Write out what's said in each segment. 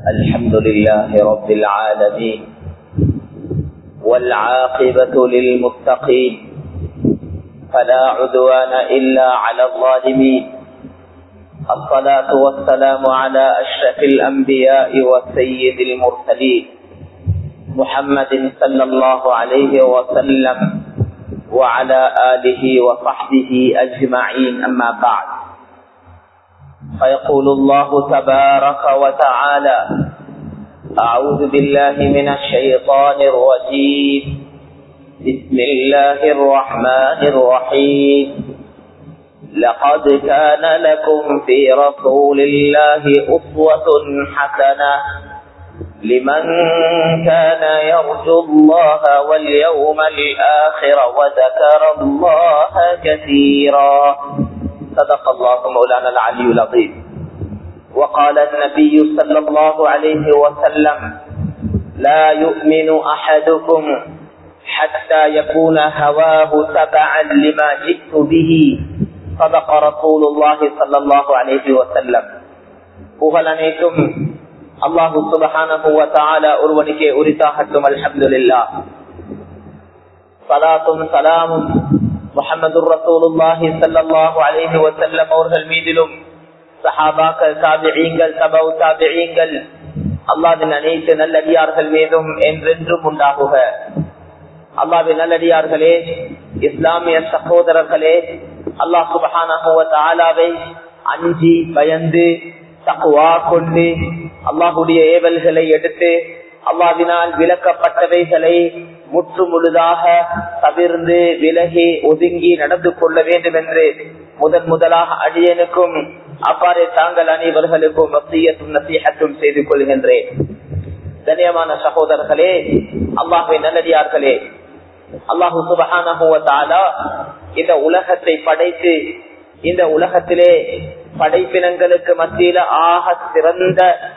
الحمد لله رب العالمين والعاقبة للمتقين فلا عدوان إلا على الظالمين الصلاة والسلام على أشرف الأنبياء والسيد المرسلين محمد صلى الله عليه وسلم وعلى آله وصحبه أجمعين أما بعد فيقول الله تبارك وتعالى أعوذ بالله من الشيطان الرجيم بسم الله الرحمن الرحيم لقد كان لكم في رسول الله أسوة حسنة لمن كان يرجو الله واليوم الآخر وذكر الله كثيرا صدق الله مولانا العلي العظيم وقال النبي صلى الله عليه وسلم لا يؤمن أحدكم حتى يكون هواه تبعا لما جئت به صدق رسول الله صلى الله عليه وسلم புகழ் அனைத்தும் அல்லாஹு சுபஹான ஒருவனுக்கே உரித்தாகட்டும் அல்ஹம்துல்லா சலாத்தும் சலாமும் முகமது ரசூலுல்லாஹி சல்லாஹு அலேஹி வசல்லம் அவர்கள் மீதிலும் சஹாபாக்கள் தாபியங்கள் சபவு தாபியங்கள் அல்லாவின் அனைத்து நல்லடியார்கள் மீதும் என்றென்றும் உண்டாகுக அல்லாவின் நல்லடியார்களே இஸ்லாமிய சகோதரர்களே அல்லாஹ் சுபஹானாவை அஞ்சி பயந்து தக்குவா கொண்டு அல்லாஹுடைய ஏவல்களை எடுத்து அல்லாவினால் விளக்கப்பட்டவைகளை முற்று முழுதாக தவிர்ந்து விலகி ஒதுங்கி நடந்து கொள்ள வேண்டும் என்று முதன் முதலாக அடியனுக்கும் அவ்வாறே தாங்கள் அனைவர்களுக்கும் மத்தியத்தும் நசீகத்தும் செய்து கொள்கின்றேன் கண்ணியமான சகோதரர்களே அல்லாஹை நல்லடியார்களே அல்லாஹு சுபகான இந்த உலகத்தை படைத்து இந்த உலகத்திலே படைப்பினங்களுக்கு மத்தியில ஆக சிறந்த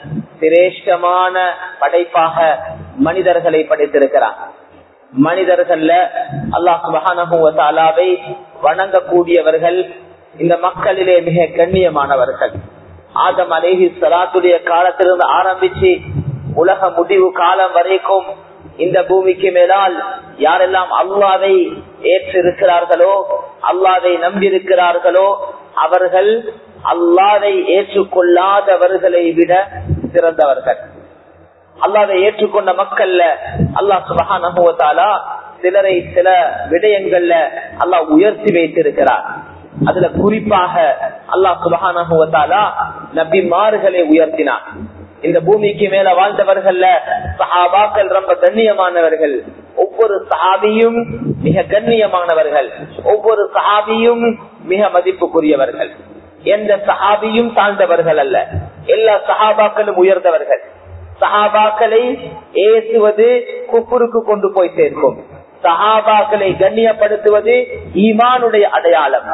சிரேஷ்டமான படைப்பாக மனிதர்களை படைத்திருக்கிறார் மனிதர்கள்ல அல்லாஹ் சுபகானவை வணங்கக்கூடியவர்கள் இந்த மக்களிலே மிக கண்ணியமானவர்கள் ஆதம் அலேஹி சலாத்துடைய காலத்திலிருந்து ஆரம்பிச்சு உலக முடிவு காலம் வரைக்கும் இந்த பூமிக்கு மேலால் யாரெல்லாம் அல்லாவை ஏற்றிருக்கிறார்களோ அல்லாவை நம்பியிருக்கிறார்களோ அவர்கள் அல்லாவை ஏற்றுக்கொள்ளாதவர்களை விட சிறந்தவர்கள் அல்லாவை ஏற்றுக்கொண்ட மக்கள்ல அல்லா சுபகானா சிலரை சில விடயங்கள்ல அல்லாஹ் உயர்த்தி வைத்திருக்கிறார் அதுல குறிப்பாக அல்லாஹ் சுபகானா நபிமார்களை உயர்த்தினார் இந்த பூமிக்கு மேல வாழ்ந்தவர்கள்ல சஹாபாக்கள் ரொம்ப கண்ணியமானவர்கள் ஒவ்வொரு சஹாபியும் மிக கண்ணியமானவர்கள் ஒவ்வொரு சஹாபியும் மிக மதிப்புக்குரியவர்கள் எந்த சஹாபியும் தாழ்ந்தவர்கள் அல்ல எல்லா சஹாபாக்களும் உயர்ந்தவர்கள் சஹாபாக்களை ஏசுவது குப்புருக்கு கொண்டு போய் சேர்க்கும் சஹாபாக்களை கண்ணியப்படுத்துவது ஈமானுடைய அடையாளம்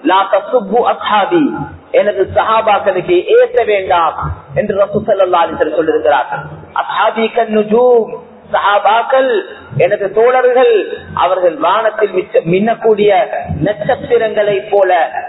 எனது சஹாபாக்களுக்கு ஏற்ற வேண்டாம் என்று ரசூசல்லாலிசர் சொல்லிருக்கிறார் அசாபி கண்ணுஜூம் சஹாபாக்கள் எனது தோழர்கள் அவர்கள் வானத்தில் மின்னக்கூடிய நட்சத்திரங்களை போல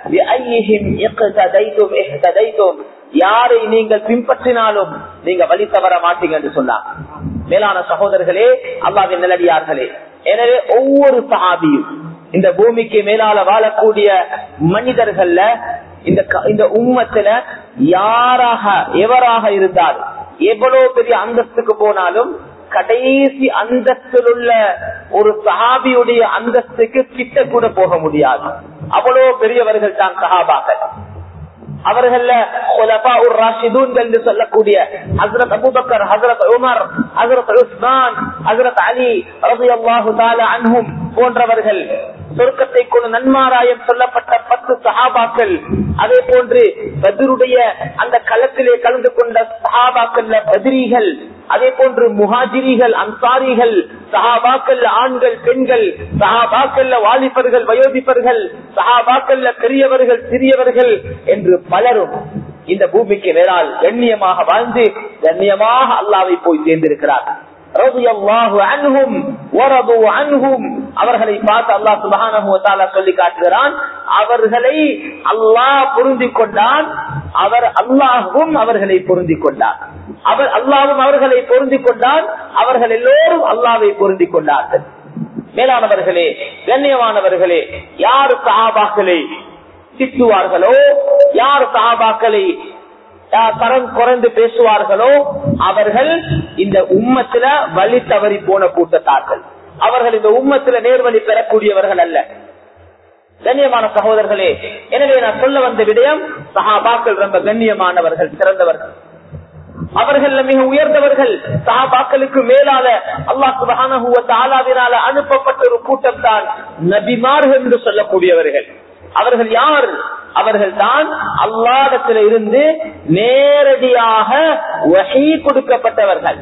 யாரை நீங்கள் பின்பற்றினாலும் நீங்க வழி தவற மாட்டீங்க என்று சொன்னார் மேலான சகோதரர்களே அல்லாவின் நிலடியார்களே எனவே ஒவ்வொரு சஹாபியும் இந்த பூமிக்கு மேலால வாழக்கூடிய மனிதர்கள்ல இந்த இந்த உம்மத்துல யாராக எவராக இருந்தால் எவ்வளவு பெரிய அந்தஸ்துக்கு போனாலும் கடைசி அந்தஸ்தில் உள்ள ஒரு சஹாபியுடைய அந்தஸ்துக்கு கிட்ட கூட போக முடியாது அவ்வளவு பெரியவர்கள் தான் சஹாபாக்கள் அவர்கள என்று சொல்லக்கூடிய ஹசரத் அபுபக்கர் ஹசரத் உமர் ஹசரத் உஸ்மான் ஹசரத் அலி ரபி அல்லாஹு அன்ஹும் போன்றவர்கள் சொர்க்கத்தை கொண்டு நன்மாராயம் சொல்லப்பட்ட பத்து சஹாபாக்கள் அதே போன்று பதிருடைய அந்த களத்திலே கலந்து கொண்ட சஹாபாக்கள் பதிரிகள் அதே போன்று முஹாஜிரிகள் அன்சாரிகள் சஹாபாக்கள் ஆண்கள் பெண்கள் சஹாபாக்கல்ல வாலிபர்கள் வயோதிபர்கள் சஹாபாக்கல்ல பெரியவர்கள் சிறியவர்கள் என்று பலரும் இந்த பூமிக்கு மேலால் கண்ணியமாக வாழ்ந்து கண்ணியமாக அல்லாவை போய் சேர்ந்திருக்கிறார் அவர்களை பார்த்து அல்லாஹ் சுபகான சொல்லி காட்டுகிறான் அவர்களை அல்லாஹ் பொருந்திக் கொண்டான் அவர் அல்லாஹும் அவர்களை பொருந்திக் கொண்டார் அவர் அல்லாவும் அவர்களை பொருந்திக் கொண்டால் அவர்கள் எல்லோரும் அல்லாவை பொருந்திக் கொண்டார்கள் மேலானவர்களே கண்ணியமானவர்களே யார் சஹாபாக்களை திட்டுவார்களோ யார் சஹாபாக்களை தரம் குறைந்து பேசுவார்களோ அவர்கள் இந்த உம்மத்தில வழி தவறி போன கூட்டத்தார்கள் அவர்கள் இந்த உம்மத்தில நேர்வழி பெறக்கூடியவர்கள் அல்ல கண்ணியமான சகோதரர்களே எனவே நான் சொல்ல வந்த விடயம் சஹாபாக்கள் ரொம்ப கண்ணியமானவர்கள் சிறந்தவர்கள் அவர்கள் மிக உயர்ந்தவர்கள் சஹாபாக்களுக்கு மேலால அல்லாஹ் சுபஹானஹுவத்தாலாவினால அனுப்பப்பட்ட ஒரு கூட்டம் தான் நபிமார்கள் என்று சொல்லக்கூடியவர்கள் அவர்கள் யார் அவர்கள் தான் அல்லாடத்தில் இருந்து நேரடியாக வகை கொடுக்கப்பட்டவர்கள்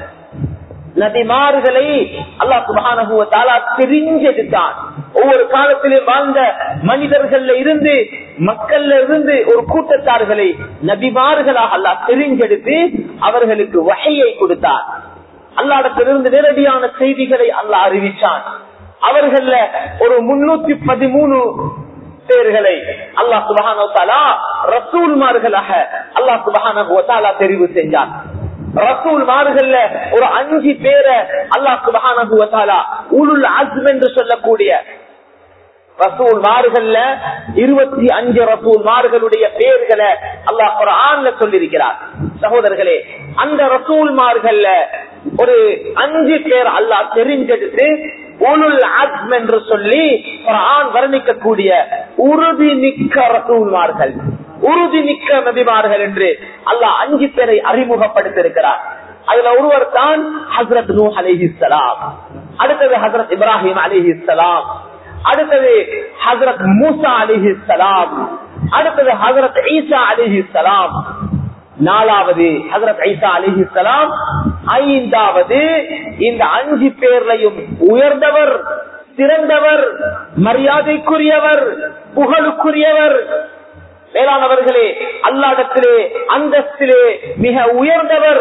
நபிமார்களை அல்லாஹ் சுபானுவத்தாலா தெரிஞ்செடுத்தான் ஒவ்வொரு காலத்திலும் வாழ்ந்த மனிதர்கள்ல இருந்து மக்கள்ல இருந்து ஒரு கூட்டத்தார்களை நபிமார்களாக அல்லாஹ் தெரிஞ்செடுத்து அவர்களுக்கு வகையை கொடுத்தார் அல்லாடத்திலிருந்து நேரடியான செய்திகளை அல்லாஹ் அறிவிச்சான் அவர்கள ஒரு முன்னூத்தி பதிமூணு பேர்களை அல்லாஹ் சுபஹானா ரசூல்மார்களாக அல்லாஹ் சுபஹானா தெரிவு செஞ்சான் ரசூல் மார்கள்ல ஒரு அஞ்சு பேரை அல்லாஹ் சுபஹானா உலுல் அஸ்ம் என்று சொல்லக்கூடிய ரசூல் மார்கள்ல இருபத்தி அஞ்சு ரசூல் மார்களுடைய பெயர்களை அல்லாஹ் குரான்ல சொல்லியிருக்கிறார் சகோதரர்களே அந்த ரசூல்மார்கள்ல ஒரு அஞ்சு பேர் அல்லாஹ் தெரிஞ்செடுத்து உலுல் அஸ்ம் என்று சொல்லி குரான் வர்ணிக்கக்கூடிய உறுதி மிக்க ரசூல்மார்கள் உறுதி மிக்க நபிமார்கள் என்று அல்லாஹ் அஞ்சு பேரை அறிமுகப்படுத்திருக்கிறார் அதுல ஒருவர் தான் ஹசரத் நூ அலிஹிஸ்லாம் அடுத்தது ஹசரத் இப்ராஹிம் அலிஹிஸ்லாம் அடுத்தது ஹசரத் மூசா அலிஹிஸ்லாம் அடுத்தது ஹசரத் ஈசா அலிஹிஸ்லாம் நாலாவது ஹசரத் ஐசா அலிஹிஸ்லாம் ஐந்தாவது இந்த அஞ்சு பேர்லையும் உயர்ந்தவர் சிறந்தவர் மரியாதைக்குரியவர் புகழுக்குரியவர் மேலானவர்களே அல்லாடத்திலே அந்தஸ்திலே மிக உயர்ந்தவர்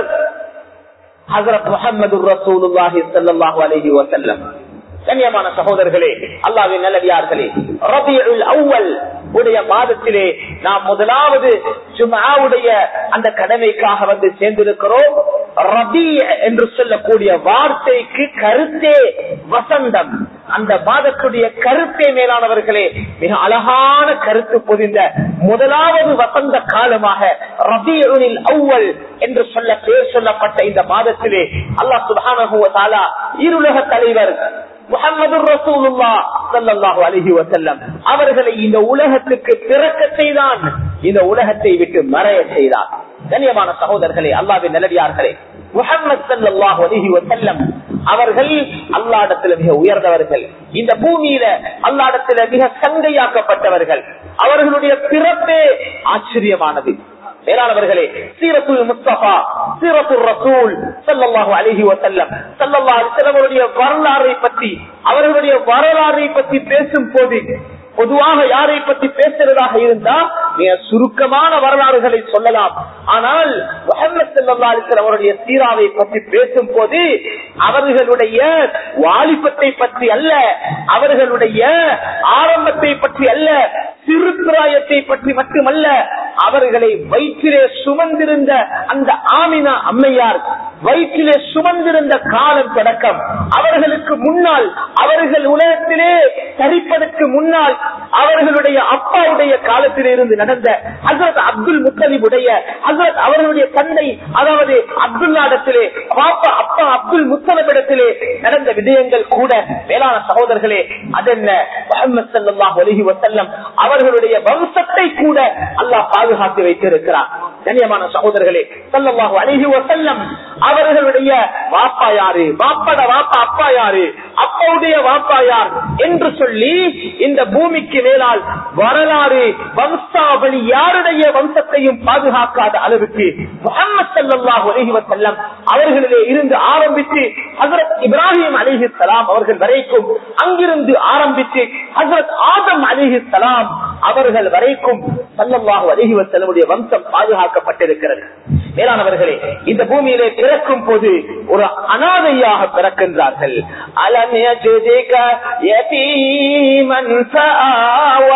ஹசரத் முகமது ரசூலுல்லாஹி ஸல்லல்லாஹு அலைஹி வஸல்லம் கண்ணியமான சகோதரர்களே அல்லாவின் நல்லடியார்களே ரபியுல் அவ்வல் உடைய மாதத்திலே நாம் முதலாவது ஜுமாவுடைய அந்த கடமைக்காக வந்து சேர்ந்திருக்கிறோம் ரபி என்று சொல்லக்கூடிய வார்த்தைக்கு கருத்தே வசந்தம் அந்த மாதத்துடைய கருத்தே மேலானவர்களே மிக அழகான கருத்து பொதிந்த முதலாவது வசந்த காலமாக ரபியுனில் அவ்வல் என்று சொல்ல பேர் சொல்லப்பட்ட இந்த மாதத்திலே அல்லாஹ் சுபானகுவதாலா இருலக தலைவர் முகமது ரசூலுல்லா சல்லாஹூ அலஹி வசல்லம் அவர்களை இந்த உலகத்துக்கு பிறக்க செய்தான் இந்த உலகத்தை விட்டு மறைய செய்தான் கண்ணியமான சகோதரர்களே அல்லாவின் நிலவியார்களே முகமது சல்லாஹூ அலஹி வசல்லம் அவர்கள் அல்லாடத்துல மிக உயர்ந்தவர்கள் இந்த பூமியில அல்லாடத்துல மிக சங்கையாக்கப்பட்டவர்கள் அவர்களுடைய பிறப்பே ஆச்சரியமானது மேலானவர்களே சீரத்துல் முஸ்தபா சீரத்துல் ரசூல் சல்லல்லாஹு அலைஹி வஸல்லம் ஸல்லல்லாஹு அலைஹி வஸல்லமுடைய வரலாறை பற்றி அவர்களுடைய வரலாறை பற்றி பேசும் போது பொதுவாக யாரை பற்றி பேசுறதாக இருந்தா மிக சுருக்கமான வரலாறுகளை சொல்லலாம் ஆனால் முகமது சல்லா அலிஸ்லாம் அவருடைய சீராவை பற்றி பேசும் போது அவர்களுடைய வாலிபத்தை பற்றி அல்ல அவர்களுடைய ஆரம்பத்தை பற்றி அல்ல சிறுபிராயத்தை பற்றி மட்டுமல்ல அவர்களை வயிற்றிலே சுமந்திருந்த அந்த ஆமினா அம்மையார் வயிற்றிலே சுமந்திருந்த காலம் தொடக்கம் அவர்களுக்கு முன்னால் அவர்கள் உலகத்திலே தரிப்பதற்கு முன்னால் அவர்களுடைய அப்பாவுடைய காலத்தில் இருந்து நடந்த ஹசரத் அப்துல் முத்தலிபுடைய ஹசரத் அவர்களுடைய தந்தை அதாவது அப்துல்லாடத்திலே பாப்பா அப்பா அப்துல் முத்தலிபிடத்திலே நடந்த விடயங்கள் கூட வேளாண் சகோதரர்களே அதென்ன முகமது சல்லாஹ் அலஹி வசல்லம் அவர்களுடைய வம்சத்தை கூட அல்லாஹ் பாதுகாத்து வைத்திருக்கிறார் கண்ணியமான சகோதரர்களே சல்லல்லாஹு அலஹி வசல்லம் அவர்களுடைய வாப்பா யாரு வாப்பட வாப்பா அப்பா யாரு அப்பாவுடைய வாப்பா யார் என்று சொல்லி இந்த பூமிக்கு மேலால் வரலாறு வம்சாவளி யாருடைய வம்சத்தையும் பாதுகாக்காத அளவுக்கு முகமது சல்லாஹு அலஹி வசல்லம் அவர்களிலே இருந்து ஆரம்பித்து ஹசரத் இப்ராஹிம் அலிஹி சலாம் அவர்கள் வரைக்கும் அங்கிருந்து ஆரம்பித்து ஹசரத் ஆதம் அலிஹி சலாம் அவர்கள் வரைக்கும் சல்லல்லாஹு அலைஹி வஸல்லமுடைய வம்சம் பாதுகாக்கப்பட்டிருக்கிறது மேலானவர்களே இந்த பூமியிலே பிறக்கும் போது ஒரு அனாதையாக பிறக்கின்றார்கள் அலம் யஜிதிக யதீமன் ஃபஆவா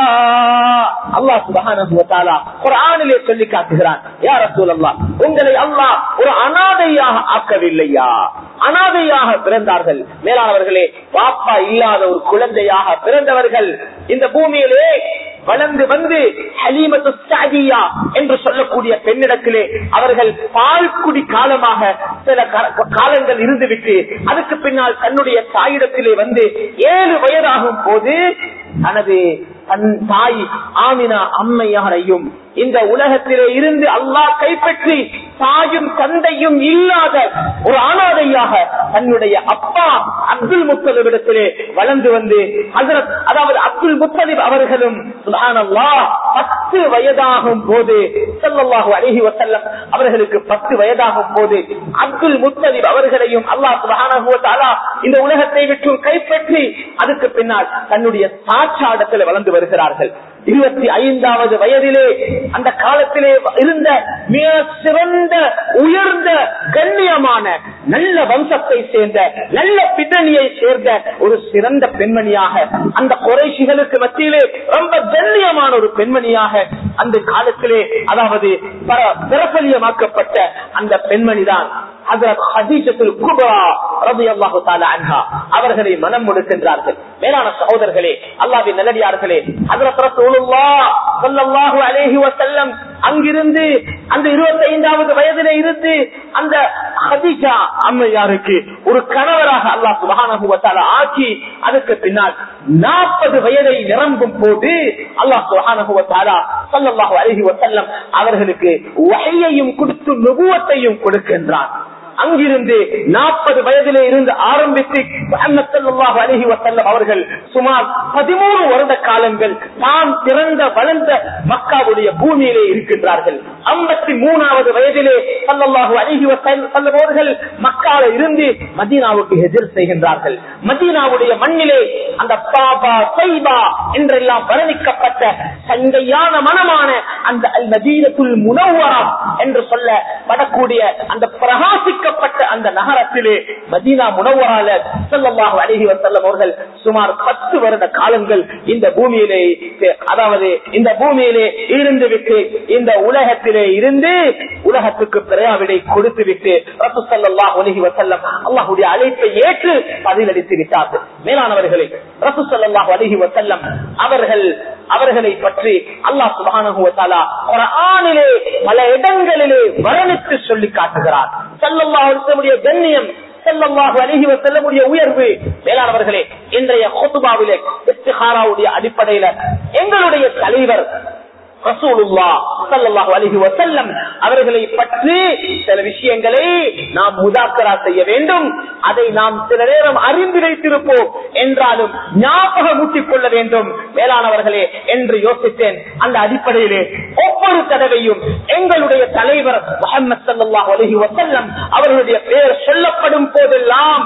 அல்லாஹ் சுப்ஹானஹு வ தஆலா குர்ஆனிலே சொல்லி காட்டுகிறான் யா ரசூலல்லாஹ் உங்களை அல்லாஹ் ஒரு அனாதையாக ஆக்கவில்லையா அனாதையாக பிறந்தார்கள் மேலானவர்களே பாப்பா இல்லாத ஒரு குழந்தையாக பிறந்தவர்கள் இந்த பூமியிலே வளர்ந்து வந்து ஹலீமத்து சாதியா என்று சொல்லக்கூடிய பெண்ணிடத்திலே அவர்கள் பால்குடி காலமாக சில கா- காலங்கள் இருந்துவிட்டு அதுக்கு பின்னால் தன்னுடைய தாயிடத்திலே வந்து ஏழு வயதாகும் போது தனது தன் தாய் ஆமினா அம்மையாரையும் இந்த உலகத்திலே இருந்து அல்லாஹ் கைப்பற்றி தாயும் தந்தையும் இல்லாத ஒரு அனாதையாக தன்னுடைய அப்பா அப்துல் முத்தலிபிடத்திலே வளர்ந்து வந்து ஹசரத் அதாவது அப்துல் முத்தலிப் அவர்களும் சுப்ஹானல்லாஹ் பத்து வயதாகும் போது ஸல்லல்லாஹு அலைஹி வஸல்லம் அவர்களுக்கு பத்து வயதாகும் போது அப்துல் முத்தலிப் அவர்களையும் அல்லாஹ் சுப்ஹானஹு வ தஆலா இந்த உலகத்தை விட்டு கைப்பற்றி அதுக்கு பின்னால் தன்னுடைய சாட்சாடத்தில் வளர்ந்து வருகிறார்கள் இருபத்தி ஐந்தாவது வயதிலே அந்த காலத்திலே இருந்த மிக சிறந்த உயர்ந்த கண்ணியமான நல்ல வம்சத்தை சேர்ந்த நல்ல பின்னணியை சேர்ந்த ஒரு சிறந்த பெண்மணியாக அந்த குறைஷிகளுக்கு மத்தியிலே ரொம்ப கண்ணியமான ஒரு பெண்மணியாக அந்த காலத்திலே அதாவது பர- பிரபல்யமாக்கப்பட்ட அந்த பெண்மணிதான் ஹஜரத் ஹதீஜத்துல் குப்ரா ரலியல்லாஹு தஆலா அன்ஹா அவர்களை மனம் முடிக்கின்றார்கள் மேலான சகோதரர்களே அல்லாஹ்வின் நல்லடியார்களே ஹஜரத் ரசூலுல்லாஹ் ஸல்லல்லாஹு அலைஹி வஸல்லம் அங்கிருந்து அந்த 25வது வயதிலே இருந்து அந்த ஹதீஜா அம்மையாருக்கு ஒரு கணவராக அல்லாஹ் சுப்ஹானஹு வ தஆலா ஆக்கி அதுக்கு பின்னால் 40 வயதை நிரம்பும் போது அல்லாஹ் சுப்ஹானஹு வ தஆலா ஸல்லல்லாஹு அலைஹி வஸல்லம் அவர்களுக்கு வஹையையும் கொடுத்து நுபுவத்தையும் கொடுக்கின்றான் அங்கிருந்து நாற்பது வயதிலே இருந்து ஆரம்பித்து முஹம்மது ஸல்லல்லாஹு அலைஹி வஸல்லம் அவர்கள் சுமார் பதிமூணு வருட காலங்கள் தான் பிறந்த வளர்ந்த மக்காவுடைய பூமியிலே இருக்கின்றார்கள் ஐம்பத்தி மூணாவது வயதிலே ஸல்லல்லாஹு அலைஹி வஸல்லம் அவர்கள் மக்கால இருந்து மதீனாவுக்கு எதிர் செய்கின்றார்கள் மதீனாவுடைய மண்ணிலே அந்த பாபா சைபா என்றெல்லாம் வர்ணிக்கப்பட்ட சங்கையான மனமான அந்த அல் மதீனத்துல் முனவரா என்று சொல்ல படக்கூடிய அந்த பிரகாசிக்கப்பட்ட அந்த நகரத்திலே மதீனா முனவரால ஸல்லல்லாஹு அலைஹி வஸல்லம் அவர்கள் சுமார் பத்து வருட காலங்கள் இந்த பூமியிலே அதாவது இந்த பூமியிலே இருந்து விட்டு இந்த உலகத்திலே இருந்து உலகத்துக்கு பிறையாவிடை கொடுத்து விட்டு ரசூ ஸல்லல்லாஹு அலைஹி வஸல்லம் அல்லாஹ்வுடைய அழைப்பை ஏற்று பதிலளித்து விட்டார்கள் மேலானவர்களே ரசூ ஸல்லல்லாஹு அலைஹி வஸல்லம் அவர்கள் அவர்களை பற்றி அல்லாஹ் சுப்ஹானஹு வ தஆலா குர்ஆனிலே பல இடங்களிலே வர்ணித்து சொல்லி காட்டுகிறார் ஸல்லல்லாஹு அலைஹி வஸல்லம் கண்ணியம் ஸல்லல்லாஹு அலைஹி வஸல்லம் உயர்வு மேலானவர்களே இன்றைய குத்பாவிலே இஸ்திகாராவுடைய அடிப்படையில எங்களுடைய தலைவர் ரசூலுல்லா ஸல்லல்லாஹு அலைஹி வஸல்லம் அவர்களை பற்றி சில விஷயங்களை நாம் முதாக்கரா செய்ய வேண்டும் அதை நாம் சில நேரம் அறிந்து வைத்திருப்போம் என்றாலும் ஞாபகம் ஊட்டிக் கொள்ள வேண்டும் மேலானவர்களே என்று யோசித்தேன் அந்த அடிப்படையிலே ஒவ்வொரு தடவையும் எங்களுடைய தலைவர் முஹம்மது ஸல்லல்லாஹு அலைஹி வஸல்லம் அவர்களுடைய பெயர் சொல்லப்படும் போதெல்லாம்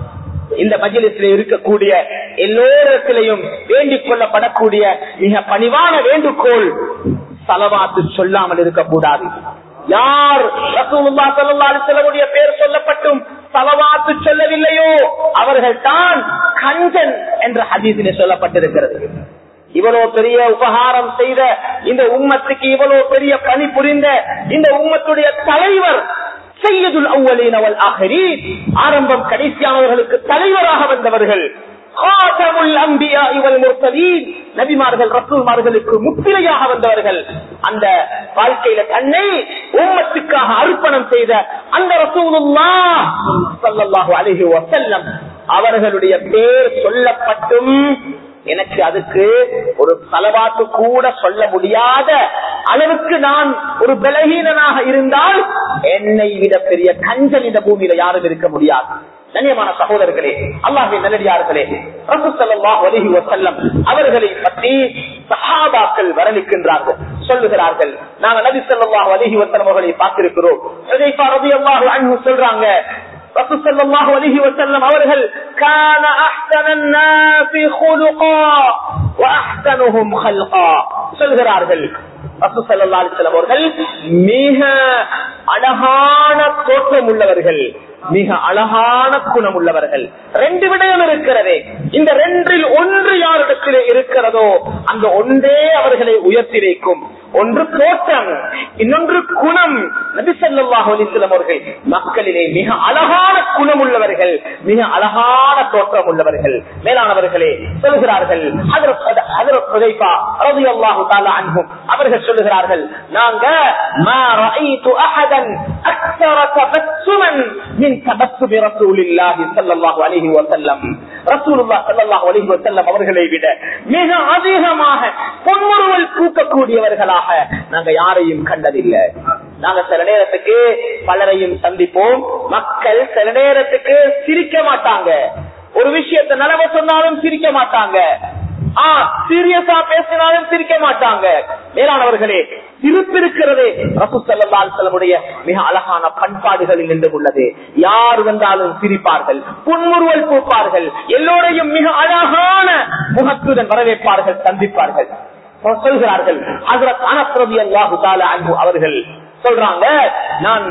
இந்த மஜிலிசில் இருக்கக்கூடிய எல்லோரிடத்திலையும் வேண்டிக் கொள்ளப்படக்கூடிய மிக பணிவான வேண்டுகோள் சலவாத்து சொல்லாமல் இருக்கக்கூடாது யார் ரசூலுல்லாஹ் ஸல்லல்லாஹு அலைஹி வஸல்லமுடைய பெயர் சொல்லப்பட்டும் சலவாத்து சொல்லவில்லையோ அவர்கள் தான் கஞ்சன் என்ற ஹதீஸிலே சொல்லப்பட்டிருக்கிறது இவ்வளவு பெரிய உபகாரம் செய்த இந்த உம்மத்துக்கு இவ்வளவு பெரிய பணி புரிந்த இந்த உம்மத்துடைய தலைவர் செய்யதுல் அவ்வளீன் அவள் ஆகரீன் ஆரம்பம் கடைசியானவர்களுக்கு தலைவராக வந்தவர்கள் காதமுல் அம்பியா இவள் முர்சலீன் நபிமார்கள் ரசூல்மார்களுக்கு முத்திரையாக வந்தவர்கள் அந்த வாழ்க்கையில தன்னை உம்மத்துக்காக அர்ப்பணம் செய்த அந்த ரசூலுல்லா ஸல்லல்லாஹு அலைஹி வஸல்லம் அவர்களுடைய பேர் சொல்லப்பட்டும் எனக்கு அதுக்கு ஒரு தலவாத்து கூட சொல்ல முடியாத அளவுக்கு நான் ஒரு பலகீனனாக இருந்தால் என்னை விட பெரிய கஞ்சன் இந்த பூமியில யாரும் இருக்க முடியாது கண்ணியமான சகோதரர்களே அல்லாஹின் நல்லடியார்களே அலஹி வசல்லம் அவர்களை பற்றி சஹாபாக்கள் வரலிக்கின்றார்கள் சொல்லுகிறார்கள் நாங்க நபி சொல்லாஹ் அலஹி வசல்லம் அவர்களை பார்த்திருக்கிறோம் சொல்றாங்க அவர்கள் கான அஹ்சன الناس خلقا واحسنهم خلقا சொல்கிறார்கள் அவர்கள் மிக அழகான தோற்றம் உள்ளவர்கள் மிக அழகான குணம் உள்ளவர்கள் ரெண்டு விடயம் இருக்கிறதே இந்த ரெண்டில் ஒன்று யாரிடத்திலே இருக்கிறதோ அந்த ஒன்றே அவர்களை உயர்த்தி வைக்கும் ஒன்று தோற்றம் இன்னொன்று குணம் நபிசல்லாஹ் அலிஸ்லம் அவர்கள் மக்களிலே மிக அழகான குணம் உள்ளவர்கள் மிக அழகான தோற்றம் உள்ளவர்கள் மேலானவர்களே சொல்கிறார்கள் அவர்கள் சொல்லுகிறார்கள் நாங்க அவர்களை விட மிக அதிகமாக பொன்முறுவல் பூக்கக்கூடியவர்களாக நாங்க யாரையும் கண்டதில்லை நாங்க சில நேரத்துக்கு பலரையும் சந்திப்போம் மக்கள் சில நேரத்துக்கு சிரிக்க மாட்டாங்க ஒரு விஷயத்தை நலவ சொன்னாலும் சிரிக்க மாட்டாங்க சீரியஸா பேசினாலும் சிரிக்க மாட்டாங்க மேலானவர்களே சிரிப்பிருக்கிறதே ரசூசல்லுடைய மிக அழகான பண்பாடுகளில் நின்று உள்ளது யார் வந்தாலும் சிரிப்பார்கள் புன்முறுவல் பூப்பார்கள் எல்லோரையும் மிக அழகான முகத்துடன் வரவேற்பார்கள் சந்திப்பார்கள் சொல்கிறார்கள் அவர்கள் சொல்றாங்க நான்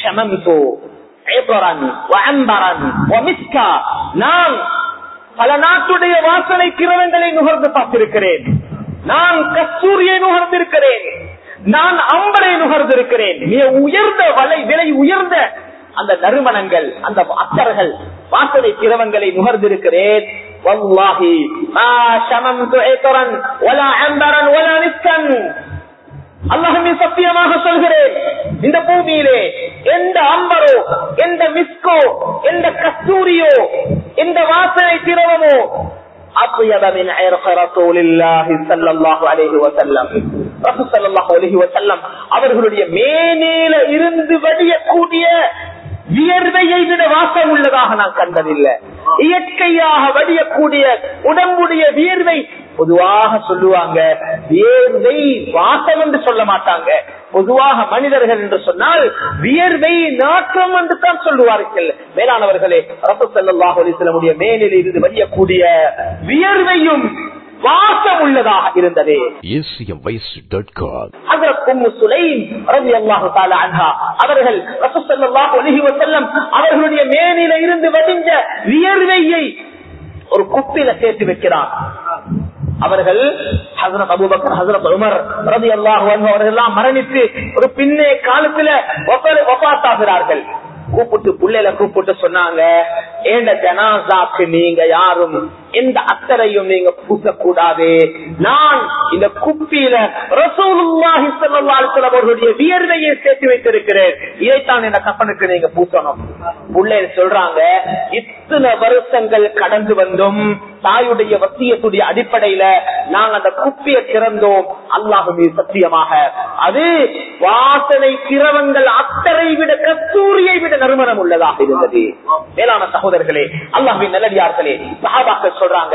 நான் பல நாட்டுடைய வாசனை கிரவங்களை நுகர்ந்து பார்த்திருக்கிறேன் நான் கஸ்தூரியை நுகர்ந்திருக்கிறேன் நான் அம்பரை நுகர்ந்திருக்கிறேன் மிக உயர்ந்த வலை விலை உயர்ந்த அந்த நறுமணங்கள் அந்த அத்தர்கள் வாசனை கிரவங்களை நுகர்ந்திருக்கிறேன் والله ما شممت عطرا ولا عنبرا ولا مسكا அல்லாஹுமே சத்தியமாக சொல்கிறேன் இந்த பூமியிலே எந்த அம்பரோ எந்த மிஸ்கோ எந்த கஸ்தூரியோ எந்த வாசனை திரவமோ أطيب من عرق رسول الله صلى الله عليه وسلم رسول صلى الله عليه وسلم அவர்களுடைய மேனேல இருந்து வடியக்கூடிய வியர்வையை விட வாசம் உள்ளதாக நான் கண்டதில்லை இயற்கையாக வடியக்கூடிய உடம்புடைய வியர்வை பொதுவாக சொல்லுவாங்க வியர்வை வாசம் என்று சொல்ல மாட்டாங்க பொதுவாக மனிதர்கள் என்று சொன்னால் வியர்வை நாற்றம் என்று தான் சொல்லுவார்கள் மேலானவர்களே ரச செல்லாஹ் அலிஸ்லமுடைய மேலில் இருந்து வடியக்கூடிய வியர்வையும் வாசம் உள்ளதாக இருந்தது அவர்கள் அவர்களுடைய மேனில இருந்து வடிஞ்ச வியர்வையை ஒரு குப்பில சேர்த்து வைக்கிறார் அவர்கள் ஹசரத் அபுபக்கர் ஹசரத் உமர் ரதி அல்லாஹ் அவர்கள் எல்லாம் மரணித்து ஒரு பின்னே காலத்துல ஒப்பாத்தாகிறார்கள் கூப்பிட்டு புள்ளையில கூப்பிட்டு சொன்னாங்க ஏண்ட ஜனாசாக்கு நீங்க யாரும் எந்த அத்தரையும் நீங்க பூசக்கூடாது நான் இந்த குப்பியில ரசூலுல்லாஹி ஸல்லல்லாஹு அலைஹி வஸல்லம் அவர்களுடைய வியர்வையை சேர்த்து வைத்திருக்கிறேன் இதைத்தான் இந்த கப்பனுக்கு நீங்க பூசணும் புள்ளை சொல்றாங்க இத்தனை வருஷங்கள் கடந்து வந்தும் தாயுடைய வசியத்துடைய அடிப்படையில நாங்க அந்த குப்பியை திறந்தோம் அல்லாஹு மீது சத்தியமாக அது வாசனை திரவங்கள் அத்தரை விட கஸ்தூரியை விட நறுமணம் உள்ளதாக இருந்தது மேலான சகோதரர்களே அல்லாஹின் நல்லடியார்களே சஹாபாக்கள் சொல்றாங்க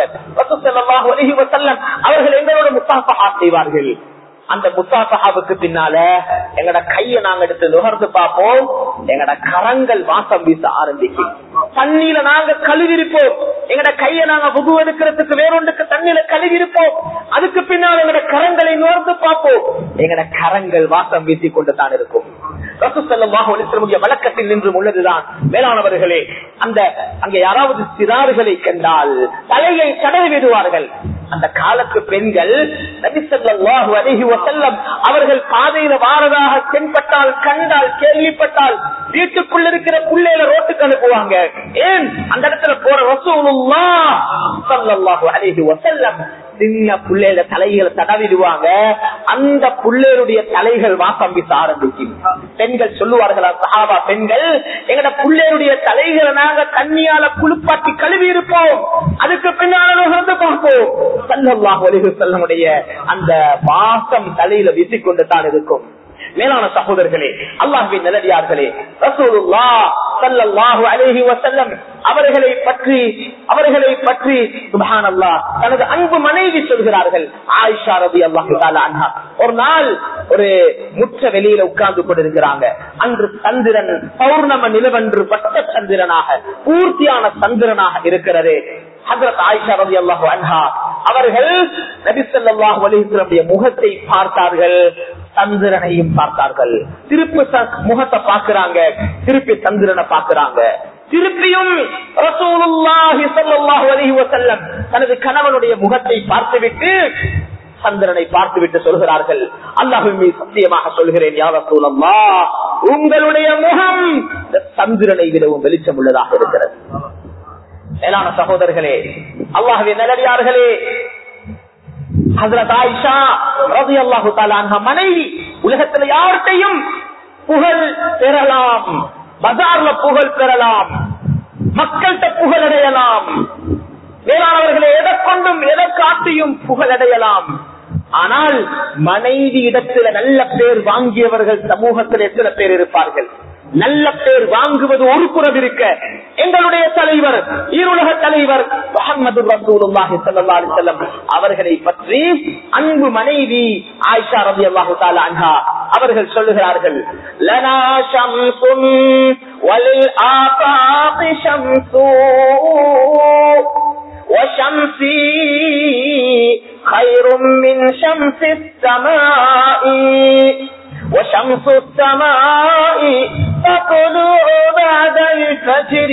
அவர்கள் எங்களோட முஸ்தாபஹா செய்வார்கள் அந்த முஸ்தாபஹாவுக்கு பின்னால எங்கட கைய நாங்க எடுத்து நுகர்ந்து பார்ப்போம் எங்கட கரங்கள் வாசம் வீச ஆரம்பிக்கும் தண்ணியில நாங்க கழுவிருப்போம் எங்கட கைய நாங்க புது எடுக்கிறதுக்கு வேறொன்றுக்கு தண்ணியில கழுவிருப்போம் அதுக்கு பின்னால் எங்கட கரங்களை நுகர்ந்து பார்ப்போம் எங்கட கரங்கள் வாசம் வீசி கொண்டு தான் இருக்கும் வழக்கத்தில் நின்று உள்ளதுதான் மேலானவர்களே அந்த அங்கே யாராவது சிறார்களை கண்டால் தலையை தடவி விடுவார்கள் அந்த காலத்து பெண்கள் நபிசல்லாஹு அழகி வசல்லம் அவர்கள் பாதையில வாரதாக தென்பட்டால் கண்டால் கேள்விப்பட்டால் வீட்டுக்குள்ள இருக்கிற புள்ளையில ரோட்டுக்கு அனுப்புவாங்க ஏன் அந்த இடத்துல போற ரசூலுல்லா சல்லாஹு அழகி வசல்லம் சின்ன புள்ளையில தலைகளை தடவிடுவாங்க அந்த புள்ளையருடைய தலைகள் வாசம் வீச ஆரம்பிக்கும் பெண்கள் சொல்லுவார்களா சஹாபா பெண்கள் எங்கட புள்ளையருடைய தலைகளை நாங்க கண்ணியால குளிப்பாட்டி கழுவி இருப்போம் அதுக்கு பின்னால பார்ப்போம் சல்லாஹ் ஒலிகு செல்லமுடைய அந்த வாசம் தலையில வீசிக்கொண்டு தான் இருக்கும் மேலான சகோதரர்களே அல்லாஹின் நிலடியார்களே ரசூலுல்லா சல்லல்லாஹு அலைஹி வஸல்லம் அவர்களை பற்றி அவர்களை பற்றி சுபஹான் அல்லாஹ் தனது அன்பு மனைவி சொல்கிறார்கள் ஆயிஷா ரபி அல்லாஹு அன்ஹா ஒரு நாள் ஒரு முற்ற வெளியில உட்கார்ந்து கொண்டிருக்கிறாங்க அன்று சந்திரன் பௌர்ணம நிலவன்று பட்ட சந்திரனாக பூர்த்தியான சந்திரனாக இருக்கிறது ஹசரத் ஆயிஷா ரவி அல்லாஹு அன்ஹா அவர்கள் நபிசல்லாஹ் அலிஸ்லமுடைய முகத்தை பார்த்தார்கள் சந்திரனையும் பார்த்தார்கள் திருப்பி ச- முகத்தை பார்க்கிறாங்க திருப்பி சந்திரனை பார்க்கிறாங்க திருப்பியும் ரசூலுல்லாஹி ஸல்லல்லாஹு அலைஹி வஸல்லம் தனது கணவனுடைய முகத்தை பார்த்துவிட்டு சந்திரனை பார்த்துவிட்டு சொல்கிறார்கள் அல்லாஹின் மீது சத்தியமாக சொல்கிறேன் யார் ரசூலல்லா உங்களுடைய முகம் இந்த சந்திரனை விடவும் வெளிச்சம் உள்ளதாக இருக்கிறது மேலான சகோதரர்களே அல்லாஹுவின் நல்லடியார்களே ஹசரத் ஆயிஷா ரவி அல்லாஹு தாலான மனைவி உலகத்துல யார்கிட்டையும் புகழ் பெறலாம் பஜார்ல புகழ் பெறலாம் மக்கள்கிட்ட புகழ் அடையலாம் வேளாணவர்களை எதை கொண்டும் எதை காட்டியும் புகழ் அடையலாம் ஆனால் மனைவி இடத்துல நல்ல பேர் வாங்கியவர்கள் சமூகத்தில் எத்தனை பேர் இருப்பார்கள் நல்ல பேர் வாங்குவது ஒரு புறம் இருக்க எங்களுடைய தலைவர் ஈருலக தலைவர் முகமது ரசூலுல்லாஹி ஸல்லல்லாஹு அலைஹி வஸல்லம் அவர்களை பற்றி அன்பு மனைவி ஆயிஷா ரலியல்லாஹு தஆலா அன்ஹா அவர்கள் சொல்லுகிறார்கள் லனா ஷம்சுன் வலில் ஆஃபாகி ஷம்சு وشمسي خير من شمس السماء وشمس السماء تطلع بعد الفجر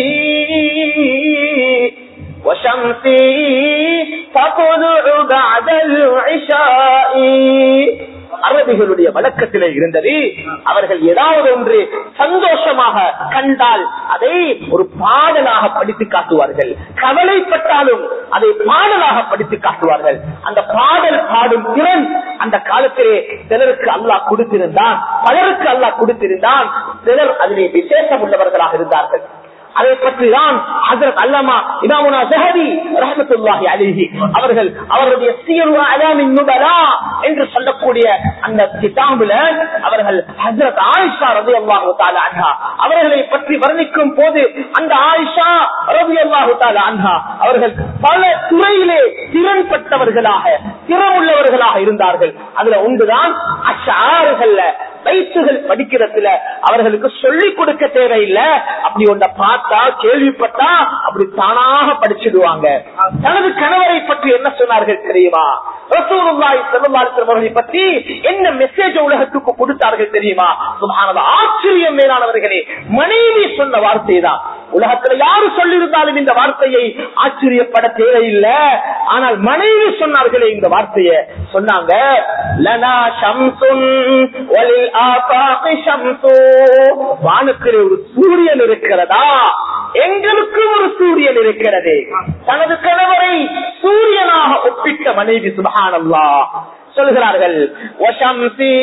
وشمسي تطلع بعد العشاء அரபிகளுடைய வழக்கத்திலே இருந்தது அவர்கள் ஏதாவது ஒன்று சந்தோஷமாக கண்டால் அதை ஒரு பாடலாக படித்து காட்டுவார்கள் கவலைப்பட்டாலும் அதை பாடலாக படித்து காட்டுவார்கள் அந்த பாடல் பாடும் திறன் அந்த காலத்திலே சிலருக்கு அல்லாஹ் கொடுத்திருந்தான் பலருக்கு அல்லாஹ் கொடுத்திருந்தான் சிலர் அதிலே விசேஷம் உள்ளவர்களாக இருந்தார்கள் அதை பற்றி தான் ஹசரத் அல்லாமா இமாமுனா ஜஹரி ரஹமத்துல்லாஹி அலிஹி அவர்கள் அவருடைய சீரு அலாமின் நுபலா என்று சொல்லக்கூடிய அந்த கிதாபுல அவர்கள் ஹசரத் ஆயிஷா ரவி அல்லாஹு தாலா அன்ஹா அவர்களை பற்றி வர்ணிக்கும் போது அந்த ஆயிஷா ரவி அல்லாஹு தாலா அன்ஹா அவர்கள் பல துறையிலே திறன்பட்டவர்களாக திறமுள்ளவர்களாக இருந்தார்கள் அதுல ஒன்றுதான் அஷாறுகள்ல பைத்துகள் படிக்கிறதுல அவர்களுக்கு சொல்லிக் கொடுக்க தேவையில்லை அப்படி ஒன்றை பார்த்தா கேள்விப்பட்டா அப்படி தானாக படிச்சிடுவாங்க தனது கணவரை பற்றி என்ன சொன்னார்கள் தெரியுமா ரசூலுல்லாஹி ஸல்லல்லாஹு அலைஹி வஸல்லம் அவர்களை பற்றி என்ன மெசேஜ் உலகத்துக்கு கொடுத்தார்கள் தெரியுமா சுப்ஹானல்லாஹ் ஆச்சரியம் மேலானவர்களே மனைவி சொன்ன வார்த்தை தான் உலகத்துல யாரு சொல்லியிருந்தாலும் இந்த வார்த்தையை ஆச்சரியப்பட தேவையில்லை ஆனால் மனைவி சொன்னார்களே இந்த வார்த்தையை சொன்னாங்க லனா ஷம்சுன் வலில் ஆஃபாகி ஷம்சு வானுக்கிலே ஒரு சூரியன் இருக்கிறதா எங்களுக்கு ஒரு சூரியன் இருக்கிறது தனது கணவரை சூரியனாக ஒப்பிட்ட மனைவி சுபஹானல்லா சொல்கிறார்கள் வஷம்சி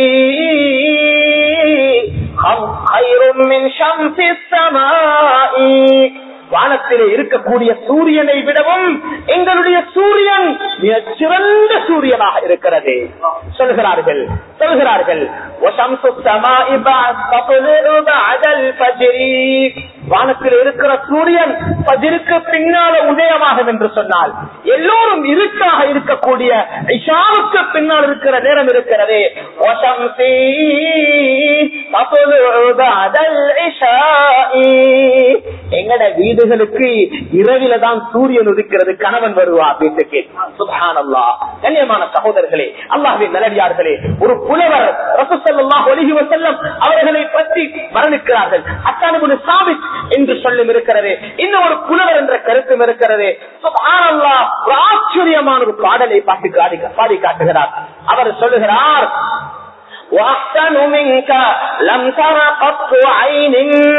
خير من شمس السماء வானத்திலே இருக்கக்கூடிய சூரியனை விடவும் எங்களுடைய சூரியன் மிகச் சிறந்த சூரியனாக இருக்கிறது சொல்கிறார்கள் சொல்கிறார்கள் وَشَمْسُ السَّمَاءِ تَطْلُعُ بَعْدَ الْفَجْرِ வானத்தில் இருக்கிற சூரியன் பதிருக்கு பின்னால உதயமாகும் என்று சொன்னால் எல்லோரும் இருட்டாக இருக்கக்கூடிய இஷாவுக்கு பின்னால் இருக்கிற நேரம் இருக்கிறது وَشَمْسِي تَطْلُعُ بَعْدَ الْعِشَاءِ எங்கட வீடுகளுக்கு இரவில தான் சூரியன் உதிக்கிறது கணவன் வருவார் வீட்டுக்கு சுபானல்லா கண்ணியமான சகோதரர்களே அல்லாஹின் நல்லடியார்களே ஒரு புலவர் ரசூலுல்லாஹி அலைஹி வஸல்லம் அவர்களை பற்றி வர்ணிக்கிறார்கள் அத்தானுபுல் சாபித் என்று சொல்லும் இருக்கிறது இன்னும் ஒரு புலவர் என்ற கருத்தும் இருக்கிறது சுப்ஹானல்லாஹ் ஒரு ஆச்சரியமான ஒரு பாடலை பாட்டு காடி பாடி காட்டுகிறார் அவர் சொல்லுகிறார் وأحسن منك لم تر قط عين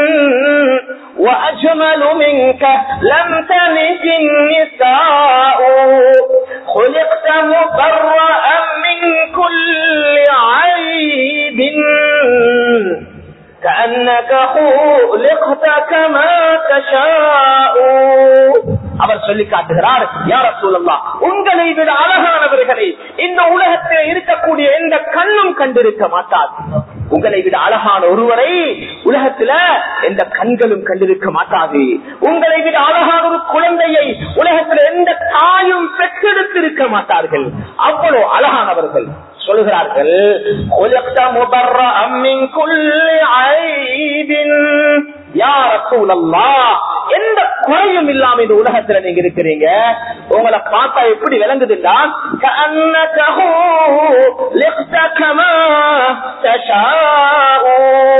وأجمل منك لم تلد النساء خلقت مبرأ من كل عيب كأنك خلقت كما تشاء அவர் சொல்லி காட்டுகிறார் யார சூழல்லாம் உங்களை விட அழகானவர்களை இந்த உலகத்தில் இருக்கக்கூடிய எந்த கண்ணும் கண்டிருக்க மாட்டார் உங்களை விட அழகான ஒருவரை உலகத்துல எந்த கண்களும் கண்டிருக்க மாட்டாது உங்களை விட அழகான ஒரு குழந்தையை உலகத்துல எந்த தாயும் பெற்றெடுத்திருக்க மாட்டார்கள் அவ்வளவு அழகானவர்கள் சொல்கிறார்கள் எந்த குறையும் இல்லாம இந்த உலகத்துல நீங்க இருக்கிறீங்க உங்களை பார்த்தா எப்படி விளங்குதுன்னா كأنك خلقت كما تشاء.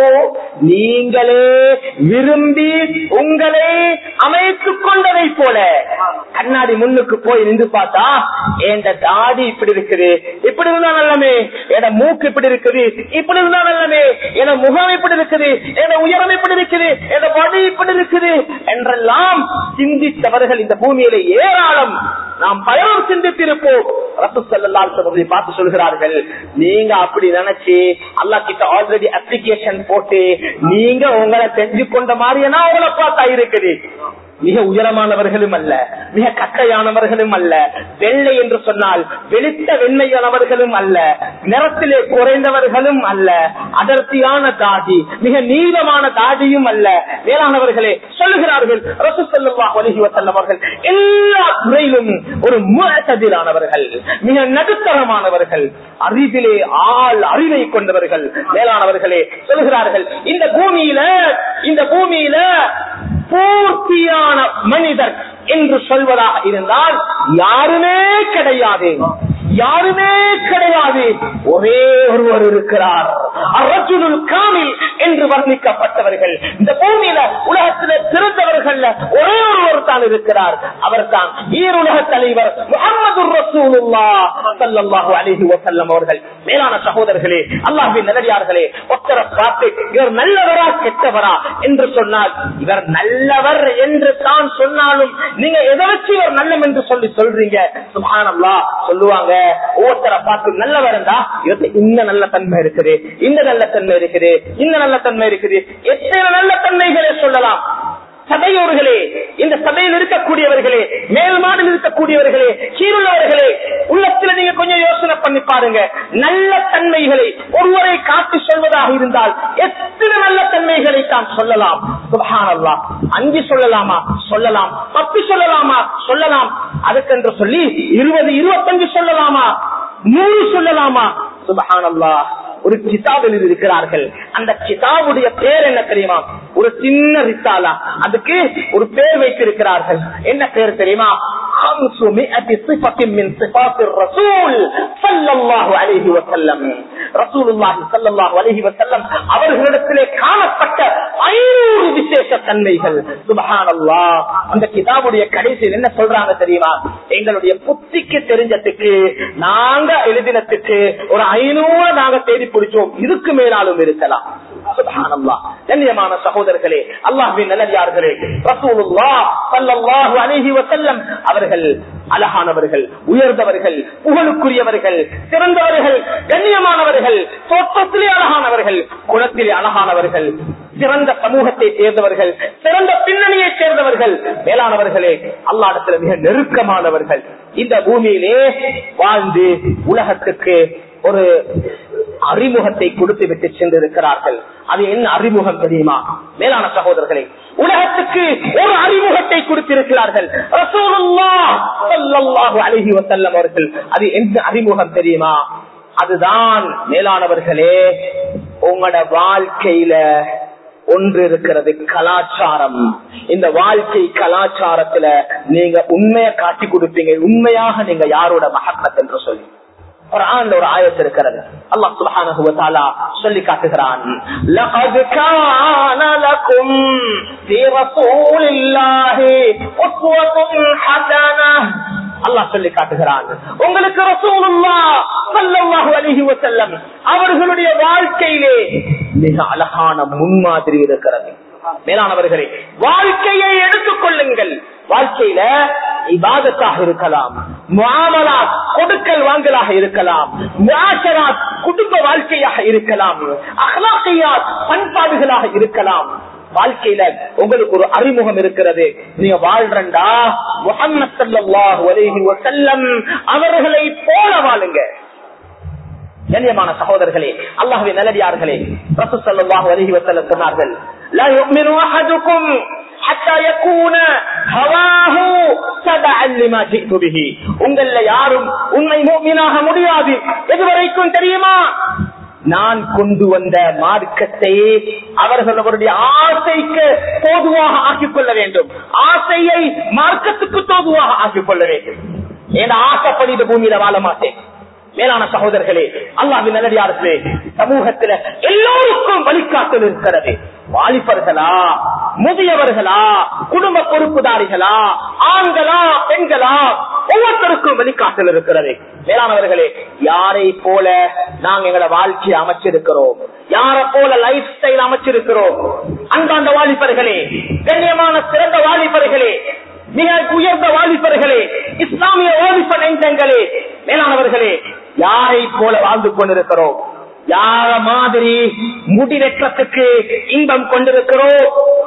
நீங்களே விரும்பி உங்களை அமைத்துக் கொண்டதை போல கண்ணாடி முன்னுக்கு போய் நின்று பார்த்தா என் தாடி இப்படி இருக்குது இப்படி இருந்தா நல்லமே என் மூக்கு இப்படி இருக்குது இப்படி இருந்தா நல்லமே என் முகம் இப்படி இருக்குது என் உயரம் இப்படி இருக்குது என் படி இப்படி இருக்குது என்றெல்லாம் சிந்தித்தவர்கள் இந்த பூமியில ஏராளம் நாம் பலரும் சிந்தித்திருப்போம் ரசூ ஸல்லல்லாஹு அலைஹி வஸல்லம் பார்த்து சொல்கிறார்கள் நீங்க அப்படி நினைச்சு அல்லாஹ் கிட்ட ஆல்ரெடி அப்ளிகேஷன் போட்டு நீங்க உங்களை செஞ்சு கொண்ட மாதிரியா உங்களை பார்த்தா இருக்குது மிக உயரமானவர்களும் அல்ல மிக கட்டையானவர்களும் அல்ல வெள்ளை என்று சொன்னால் வெளுத்த வெண்மையானவர்களும் அல்ல நிறத்திலே குறைந்தவர்களும் அல்ல அடர்த்தியான தாடி மிக நீளமான தாடியும் அல்ல வேளாணவர்களே சொல்லுகிறார்கள் ரசூ ஸல்லல்லாஹு அலைஹி வஸல்லம் அவர்கள் எல்லா துறையிலும் ஒரு முழத்ததிலானவர்கள் மிக நடுத்தரமானவர்கள் அறிவிலே ஆள் அறிவை கொண்டவர்கள் மேலானவர்களே சொல்லுகிறார்கள் இந்த பூமியில இந்த பூமியில பூர்த்தியான மனிதர் என்று சொல்வதாக இருந்தால் யாருமே கிடையாது யாருமே கிடையாது ஒரே ஒருவர் இருக்கிறார் அரசுல் காமில் என்று வர்ணிக்கப்பட்டவர்கள் இந்த பூமியில உலகத்தில பிறந்தவர்கள் ஒரே ஒருவர் தான் இருக்கிறார் அவர் தான் ஈருலக தலைவர் முகமது ரசூலுல்லா ஸல்லல்லாஹு அலைஹி வஸல்லம் அவர்கள் மேலான சகோதரர்களே அல்லாஹ்வின் நல்லடியார்களே ஒத்தர பார்த்து இவர் நல்லவரா கெட்டவரா என்று சொன்னால் இவர் நல்லவர் என்று தான் சொன்னாலும் நீங்க எதை வச்சு இவர் நல்லம் என்று சொல்லி சொல்றீங்க சுப்ஹானல்லாஹ் சொல்லுவாங்க ஒவ்வொருத்தரை பார்த்து நல்லவர் இருந்தா இவருக்கு இந்த நல்ல தன்மை இருக்குது இந்த நல்ல தன்மை இருக்குது இந்த நல்ல தன்மை இருக்குது எத்தனை நல்ல தன்மைகளை சொல்லலாம் சபையோர்களே இந்த சபையில் இருக்கக்கூடியவர்களே மேல் மாடில் இருக்கக்கூடியவர்களே கீழுள்ளவர்களே உள்ளத்துல நீங்க கொஞ்சம் யோசனை பண்ணி பாருங்க நல்ல தன்மைகளை ஒருவரை காட்டி சொல்வதாக இருந்தால் எத்தனை நல்ல தன்மைகளை தான் சொல்லலாம் சுபஹானல்லா அஞ்சு சொல்லலாமா சொல்லலாம் பத்து சொல்லலாமா சொல்லலாம் அதுக்கென்று சொல்லி இருபது இருபத்தஞ்சு சொல்லலாமா நூறு சொல்லலாமா சுபஹானல்லா ஒரு கிதாபில் இருக்கிறார்கள் அந்த கிதாபுடைய பேர் என்ன தெரியுமா ஒரு சின்ன ரிசாலா அதுக்கு ஒரு பேர் வைத்திருக்கிறார்கள் என்ன பேர் தெரியுமா அவர்களிடத்திலே காணப்பட்ட ஐநூறு விசேஷ தன்மைகள் சுபஹானல்லா அந்த கிதாபுடைய கடைசியில் என்ன சொல்றாங்க தெரியுமா எங்களுடைய புத்திக்கு தெரிஞ்சதுக்கு நாங்க எழுதினத்துக்கு ஒரு ஐநூறு நாங்க தேடி பிடிச்சோம் இதுக்கு மேலாலும் இருக்கலாம் கண்ணியமான சகோதரர்களே அல்லாஹின் நல்லடியார்களே ரசூலுல்லா ஸல்லல்லாஹு அலைஹி வஸல்லம் அவர்கள் அழகானவர்கள் உயர்ந்தவர்கள் புகழுக்குரியவர்கள் சிறந்தவர்கள் கண்ணியமானவர்கள் தோற்றத்திலே அழகானவர்கள் குணத்திலே அழகானவர்கள் சிறந்த சமூகத்தை சேர்ந்தவர்கள் சிறந்த பின்னணியை சேர்ந்தவர்கள் மேலானவர்களே அல்லாடத்துல மிக நெருக்கமானவர்கள் இந்த பூமியிலே வாழ்ந்து உலகத்துக்கு ஒரு அறிமுகத்தை கொடுத்து விட்டு சென்றிருக்கிறார்கள் அது என்ன அறிமுகம் தெரியுமா மேலான சகோதரர்களே உலகத்துக்கு ஒரு அறிமுகத்தை கொடுத்திருக்கிறார்கள் அழகி வசல்லம் அவர்கள் அது எந்த அறிமுகம் தெரியுமா அதுதான் மேலானவர்களே உங்களோட வாழ்க்கையில ஒன்று இருக்கிறது கலாச்சாரம் இந்த வாழ்க்கை கலாச்சாரத்துல நீங்க உண்மையை காட்டி கொடுப்பீங்க உண்மையாக நீங்க யாரோட மகப்பத் என்று சொல்லி குர்ஆன்ல ஒரு ஆயத்து இருக்கிறது அல்லாஹ் சுப்ஹானஹு வ தஆலா சொல்லி காட்டுகிறான் லகத் கான லகும் ஃபீ ரசூலில்லாஹி உஸ்வத்துன் ஹஸனஹ் அல்லாஹ் சொல்லி காட்டுகிறான் உங்களுக்கு ரசூலுல்லாஹ் ஸல்லல்லாஹு அலைஹி வஸல்லம் அவர்களுடைய வாழ்க்கையிலே மிக அழகான முன்மாதிரி இருக்கிறது மேலானவர்களே வாழ்க்கையை எடுத்துக் கொள்ளுங்கள் வாழ்க்கையில இபாதத்தாக இருக்கலாம் முஆமலாத் கொடுக்கல் வாங்கலாக இருக்கலாம் முஆஷராத் குடும்ப வாழ்க்கையாக இருக்கலாம் அஹ்லாக்கியாத் பண்பாடுகளாக இருக்கலாம் வாழ்க்கையில உங்களுக்கு ஒரு அறிமுகம் இருக்கிறது நீங்க வாழ்றண்டா முகமது ஸல்லல்லாஹு அலைஹி வஸல்லம் அவர்களை போல வாழுங்க கண்ணியமான சகோதரர்களே அல்லாஹ்வின் நல்லடியார்களே ரசூல் ஸல்லல்லாஹு அலைஹி வஸல்லம் சொன்னார்கள் லா யுமினு அஹதுக்கும் حتى يكون هواه تبعا لما جئت به உங்கள யாரும் உண்மை மூமினாக முடியாது எதுவரைக்கும் தெரியுமா நான் கொண்டு வந்த மார்க்கத்தை அவர்கள் அவருடைய ஆசைக்கு தோதுவாக ஆக்கிக் கொள்ள வேண்டும் ஆசையை மார்க்கத்துக்கு தோதுவாக ஆக்கிக் கொள்ள வேண்டும் ஏன்னா ஆசைப்படி இந்த பூமியில வாழ மாட்டேன் மேலான சகோதரர்களே அல்லாவின் நல்லடியார்களே சமூகத்துல எல்லோருக்கும் வழிகாட்டல் இருக்கிறது வாலிபர்களா முதியவர்களா குடும்ப பொறுப்புதாரிகளா ஆண்களா பெண்களா ஒவ்வொருத்தருக்கும் வழிகாட்டல் இருக்கிறது மேலானவர்களே யாரை போல நாங்க எங்களோட வாழ்க்கையை அமைச்சிருக்கிறோம் யார போல லைஃப் ஸ்டைல் அமைச்சிருக்கிறோம் அன்பாண்ட வாலிபர்களே கண்ணியமான சிறந்த வாலிபர்களே மிக உயர்ந்த வாலிபர்களே இஸ்லாமிய வாலிப நெஞ்சங்களே மேலானவர்களே யாரை போல வாழ்ந்து கொண்டிருக்கிறோம் யார மாதிரி முடிவெற்றத்துக்கு இன்பம் கொண்டிருக்கிறோம்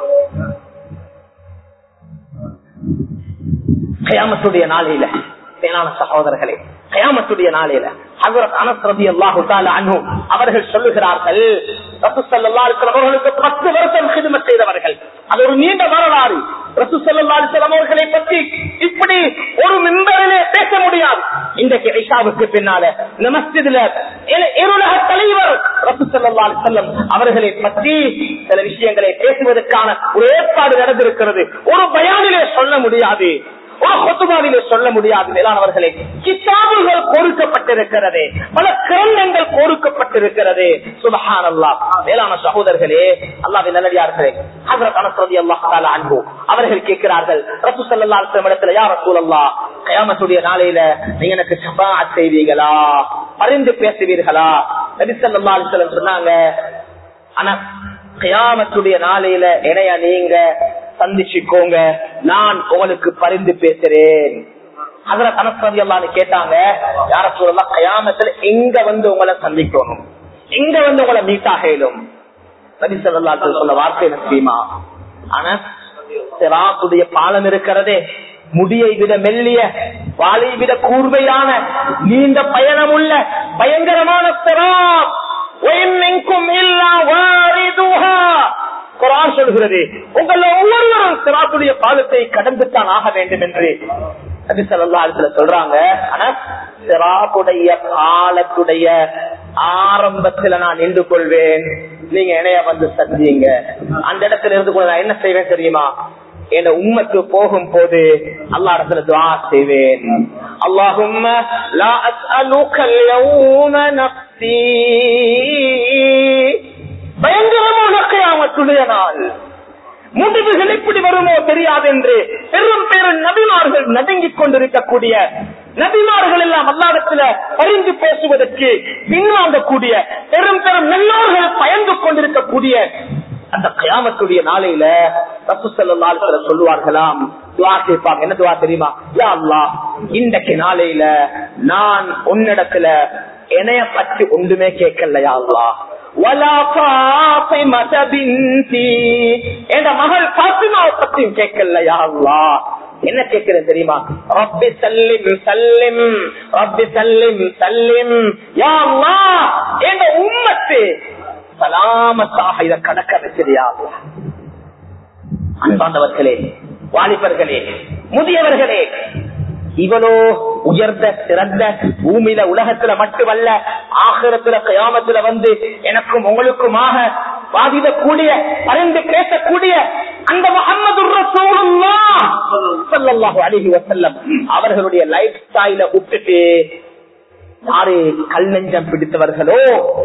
கயாமத்துடைய நாளையில மேலான சகோதரர்களே கயாமத்துடைய நாளையில ஹசரத் அனஸ் ரலியல்லாஹு தஆலா அன்ஹு அவர்கள் சொல்லுகிறார்கள் ரசூல் ஸல்லல்லாஹு அலைஹி வஸல்லம் அவர்களுக்கு 10 வருஷம் ஹிதமத் செய்தவர்கள் அது ஒரு நீண்ட வரலாறு ரசூல் ஸல்லல்லாஹு அலைஹி வஸல்லம் அவர்களை பற்றி இப்படி ஒரு மிம்பரிலே பேச முடியாது இன்றைக்கு ஐஷாவுக்கு பின்னால இந்த மஸ்ஜிதுல இருளக தலைவர் ரசூல் ஸல்லல்லாஹு அலைஹி வஸல்லம் அவர்களை பற்றி சில விஷயங்களை பேசுவதற்கான ஒரு ஏற்பாடு நடந்திருக்கிறது ஒரு பயானிலே சொல்ல முடியாது ஒரு கொத்துபாவிலே சொல்ல முடியாது மேலானவர்களே கிதாபுகள் கோருக்கப்பட்டிருக்கிறது பல கிரந்தங்கள் கோருக்கப்பட்டிருக்கிறது சுபஹான் அல்லா மேலான சகோதரர்களே அல்லாவின் நல்லடியார்களே ஹசரத் அனஸ்ரதி அல்லாஹ் அன்பு அவர்கள் கேட்கிறார்கள் ரசூ சல்லா இடத்துல யார் ரசூல் அல்லா கயாமத்துடைய நாளையில நீங்க எனக்கு ஷபாத் செய்வீங்களா பரிந்து பேசுவீர்களா நபி சல்லா அலிஸ்லம் சொன்னாங்க ஆனா கயாமத்துடைய நாளையில இணைய நீங்க சந்திச்சுக்கோங்க நான் உங்களுக்கு பரிந்து பேசுறேன் அதுல தனசதி எல்லாம் கேட்டாங்க யார சொல்லலாம் கயாமத்துல எங்க வந்து உங்களை சந்திக்கணும் எங்க வந்து உங்களை மீட் ஆகலும் நபி சொல்லா சொல்ல வார்த்தை என்ன தெரியுமா ஆனா சிராத்துடைய பாலம் இருக்கிறதே முடியை விட மெல்லிய வாளை விட கூர்மையான நீண்ட பயணம் உள்ள பயங்கரமான சிராத் குரான் சொல்கிறது உங்கள ஒவ்வொருவரும் சிராத்துடைய பாதத்தை கடந்துத்தான் ஆக வேண்டும் என்று சொல்றாங்க ஆனா சிராத்துடைய காலத்துடைய ஆரம்பத்துல நான் நின்று கொள்வேன் நீங்க இணைய வந்து சந்திங்க அந்த இடத்துல இருந்து கூட நான் என்ன செய்வேன் தெரியுமா என் உண்மைக்கு போகும் போது அல்லா இடத்துல துவா செய்வேன் அல்லாஹும் பயங்கரமான கையாமத்துடைய நாள் முடிவுகள் எப்படி வருமோ தெரியாது என்று பெரும் பெரும் நபிமார்கள் நடுங்கிக் கொண்டிருக்கக்கூடிய நபிமார்கள் எல்லாம் அல்லாடத்துல பரிந்து பேசுவதற்கு பின்வாங்கக்கூடிய பெரும் பெரும் நல்லோர்கள் பயந்து கொண்டிருக்கக்கூடிய அந்த கயாமத்துடைய நாளையில ரசு செல்லால் சொல்லுவார்களாம் துவா கேட்பாங்க என்ன துவா தெரியுமா யா அல்லா இன்றைக்கு நாளையில நான் உன்னிடத்துல என்னைய பற்றி ஒன்றுமே கேட்கலையா அல்லா மகள் பாத்திமாவை பற்றியும் கேட்கலையா அல்லா என்ன கேட்கிறேன் தெரியுமா ரப்பி சல்லிம் சல்லிம் ரப்பி சல்லிம் சல்லிம் யா அல்லா எங்க உம்மத்து சலாமத்தாக இதை கடக்க வச்சதையா அன்பாந்தவர்களே வாலிபர்களே முதியவர்களே இவளோ உயர்ந்த சிறந்த பூமியில உலகத்துல மட்டுமல்ல ஆகிரத்துல கயாமத்துல வந்து எனக்கும் உங்களுக்குமாக வாதிடக்கூடிய பரிந்து பேசக்கூடிய அந்த முகமது அழகி வசல்லம் அவர்களுடைய லைஃப் ஸ்டைல விட்டுட்டு யாரு கல் நெஞ்சம் பிடித்தவர்களோ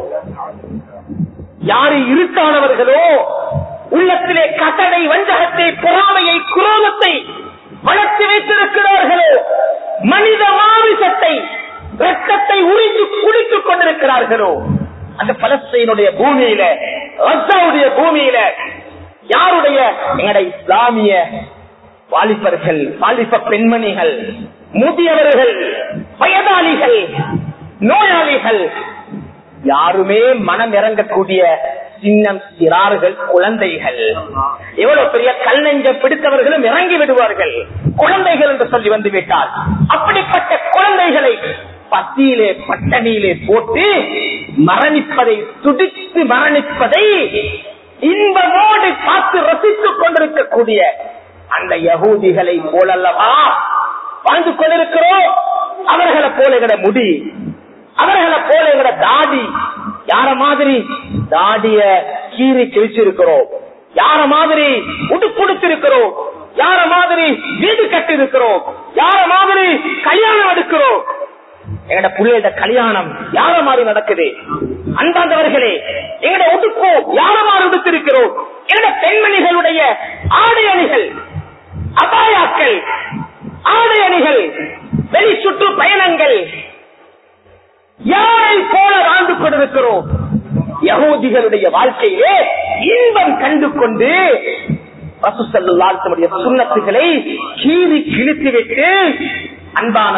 யாரு இருட்டானவர்களோ உள்ளத்திலே கட்டளை வஞ்சகத்தை பொறாமையை குரோதத்தை வளர்த்து வைத்திருக்கிறார்களோ மனித மாமிசத்தை ரத்தத்தை உறிஞ்சு குடித்துக் கொண்டிருக்கிறார்களோ அந்த பலஸ்தீனுடைய பூமியில ரஷ்யாவுடைய பூமியில யாருடைய எங்களுடைய இஸ்லாமிய வாலிபர்கள் வாலிப பெண்மணிகள் முதியவர்கள் வயதாளிகள் நோயாளிகள் யாருமே மனம் இறங்கக்கூடிய சின்னம் சிறார்கள் குழந்தைகள் எவ்வளவு பெரிய கல் நெஞ்ச பிடித்தவர்களும் இறங்கி விடுவார்கள் குழந்தைகள் என்று சொல்லி வந்து விட்டால் அப்படிப்பட்ட குழந்தைகளை பத்தியிலே பட்டணியிலே போட்டு மரணிப்பதை துடித்து மரணிப்பதை இன்பமோடு பார்த்து ரசித்துக் கொண்டிருக்கக்கூடிய அந்த யகூதிகளை போலல்லவா வாழ்ந்து கொண்டிருக்கிறோம் அவர்களை போல எங்கட முடி அவர்களை போல எங்கட தாடி யார மாதிரி தாடிய கீறி கிழிச்சிருக்கிறோம் யார மாதிரி உடுப்புடுத்திருக்கிறோம் யார மாதிரி வீடு கட்டி இருக்கிறோம் யார மாதிரி கல்யாணம் எடுக்கிறோம் எங்கட புள்ளையோட கல்யாணம் யார மாதிரி நடக்குது அன்பாந்தவர்களே எங்கட உடுப்பு யார மாதிரி உடுத்திருக்கிறோம் எங்கட பெண்மணிகளுடைய ஆடை அணிகள் அபாயாக்கள் ஆடை அணிகள் வெளி சுற்று பயணங்கள் யாரை போல வாழ்ந்து கொண்டிருக்கிறோம் யகூதிகளுடைய வாழ்க்கையிலே இன்பம் கண்டு கொண்டு ரசூசல்லுடைய சுண்ணத்துகளை கீறி கிழித்து விட்டு அன்பான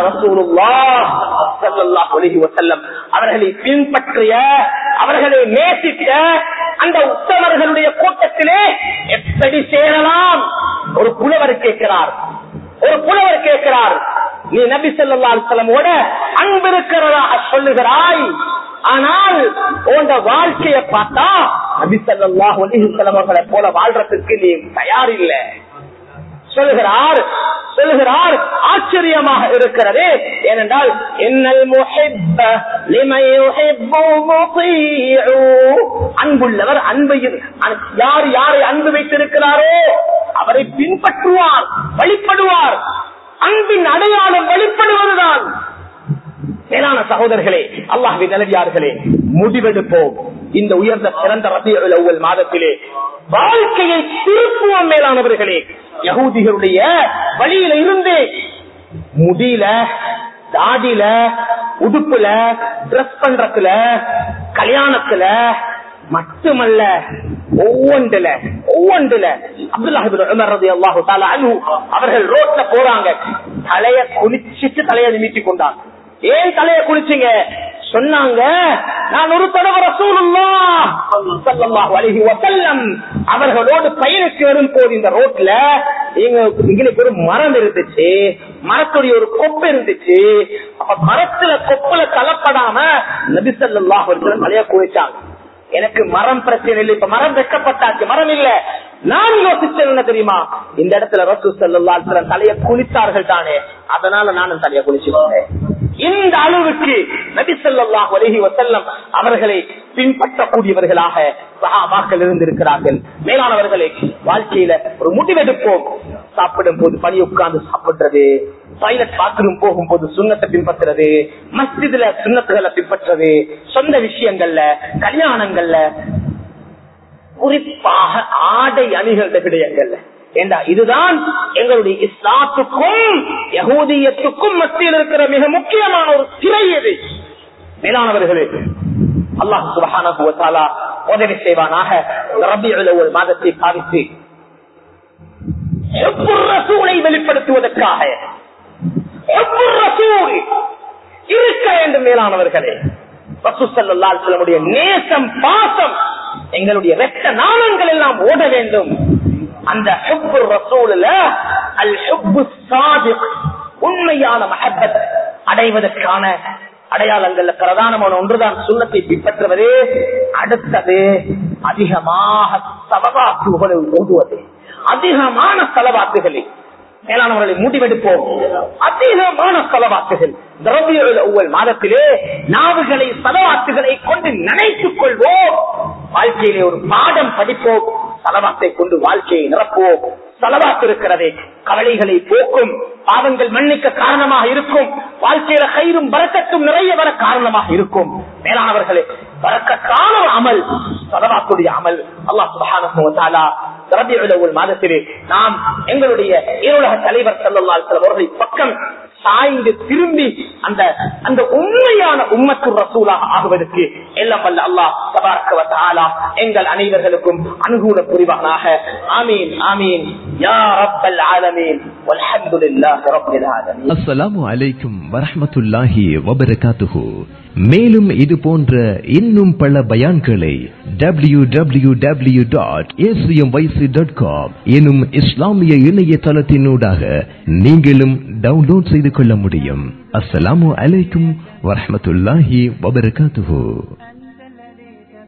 வசல்லம் அவர்களை பின்பற்றிய அவர்களை நேசித்த அந்த உத்தமர்களுடைய கூட்டத்திலே எப்படி சேரலாம் ஒரு புலவர் கேட்கிறார் ஒரு புலவர் கேட்கிறார் நீ நபி சொல்லோட அன்பு இருக்கிறதாக சொல்லுகிறாய் ஆனால் உங்க வாழ்க்கைய பார்த்தா நபி சல்லாஹ் ஒலிஹுசலமர்களை போல வாழ்றதுக்கு நீ தயார் இல்லை சொல்லுகிறார் சொல்லுகிறார் ஆச்சரியமாக இருக்கிறது ஏனென்றால் என்னல் அன்புள்ளவர் அன்பையில் யார் யாரை அன்பு வைத்திருக்கிறாரோ அவரை பின்பற்றுவார் வழிபடுவார் அன்பின் அடையாளம் வழிபடுவதுதான் மேலான சகோதரர்களே அல்லாஹி நிலவியார்களே முடிவெடுப்போம் இந்த உயர்ந்த சிறந்த ரபியுல் அவ்வல் மாதத்திலே வாழ்க்கையை திருப்புவோம் மேலானவர்களே யகூதிகளுடைய வழியில இருந்து முடியல தாடியில உடுப்புல டிரெஸ் பண்றதுல கல்யாணத்துல மட்டுமல்ல ஒவ்வொன்றுல ஒவ்வொன்றுல அப்துல்லாஹிபின் அவர்கள் ரோட்ல போறாங்க தலைய குளிச்சுட்டு தலையை நிமித்தி கொண்டாங்க ஏன் தலைய குளிச்சீங்க சொன்னாங்க நான் ஒரு தடவை அவர்களோடு பயணிக்கு வரும் போது இந்த ரோட்ல எங்களுக்கு ஒரு மரம் இருந்துச்சு மரத்துடைய ஒரு கொப்பு இருந்துச்சு அப்ப மரத்துல கொப்புல கலப்படாம நபிசல்லாஹ் தலைய குளிச்சாங்க எனக்கு மரம் பிரச்சனை இல்லை இப்ப மரம் வெக்கப்பட்டாச்சு மரம் இல்ல நான் யோசிச்சது என்ன தெரியுமா இந்த இடத்துல ரசூ செல்லா தலைய குளித்தார்கள் தானே அதனால நானும் தலைய குளிச்சுக்கோங்க இந்த அளவுக்கு நபி சொல்லாஹ் வலகி வசல்லம் அவர்களை பின்பற்றக்கூடியவர்களாக சகாபாக்கள் இருந்திருக்கிறார்கள் மேலானவர்களை வாழ்க்கையில ஒரு முடிவெடுப்போம் சாப்பிடும் போது பணி உட்கார்ந்து சாப்பிடுறது டாய்லெட் பாத்ரூம் போகும்போது சுண்ணத்தை பின்பற்றுறது மஸ்ஜிதுல சுண்ணத்துகளை பின்பற்றுறது சொந்த விஷயங்கள்ல கல்யாணங்கள்ல குறிப்பாக ஆடை அணிகள விடயங்கள்ல ஏண்டா இதுதான் எங்களுடைய இஸ்லாத்துக்கும் யகூதியத்துக்கும் மத்தியில் இருக்கிற மிக முக்கியமான ஒரு திரை இது மேலானவர்களே அல்லாஹ் சுபஹானா உதவி செய்வானாக ரபியுள்ள ஒரு மாதத்தை பாதித்து ரசூலை வெளிப்படுத்துவதற்காக இருக்க வேண்டும் மேலானவர்களே ரசூசல்லுடைய நேசம் பாசம் எங்களுடைய வெட்ட நாணங்கள் எல்லாம் ஓட வேண்டும் அந்த ஹுப்பு ரசூல அல் ஹுப்பு சாதிக் உண்மையான மஹபத் அடைவதற்கான அடையாளங்கள்ல பிரதானமான ஒன்றுதான் சுண்ணத்தை பின்பற்றுவது அடுத்தது அதிகமாக சலவாக்குகளை ஓடுவது அதிகமான செலவாக்குகளை மேலானவர்களை முடிவெடுப்போம் அதிகமான செலவாக்குகள் திரவிய ஒவ்வொரு மாதத்திலே நாவுகளை செலவாக்குகளை கொண்டு நினைத்துக் கொள்வோம் வாழ்க்கையிலே ஒரு பாடம் படிப்போம் செலவாத்தை கொண்டு வாழ்க்கையை நிரப்புவோம் செலவாக்கு இருக்கிறதே கவலைகளை போக்கும் பாவங்கள் மன்னிக்க காரணமாக இருக்கும் வாழ்க்கையில கயிறும் வரக்கட்டும் நிறைய வர காரணமாக இருக்கும் மேலானவர்களே வரக்கத்தான அமல் செலவாக்குடைய அமல் அல்லாஹ் சுபஹானா மாதத்திலே நாம் எங்களுடைய இருளக தலைவர் செல்லல்லால் அவர்களை பக்கம் சாய்ந்து திரும்பி அந்த அந்த உண்மையான உம்மத்து ரசூலாக ஆகுவதற்கு எல்லாம் வல்ல அல்லாஹ் தபாரக்கவத்தாலா எங்கள் அனைவர்களுக்கும் அனுகூல புரிவானாக ஆமீன் ஆமீன் யா ரப்பல் ஆலமீன் வல்ஹம்துலில்லாஹி ரப்பில் ஆலமீன் அஸ்ஸலாமு அலைக்கும் வரஹ்மத்துல்லாஹி வபரகாத்துஹு மேலும் இது போன்ற இன்னும் பல பயான்களை W W W dot dot com எனும் இஸ்லாமிய இணையதளத்தினூடாக நீங்களும் டவுன்லோட் செய்து கொள்ள முடியும் அஸ்ஸலாமு அலைக்கும் வரஹ்மத்துல்லாஹி வபரகாத்துஹு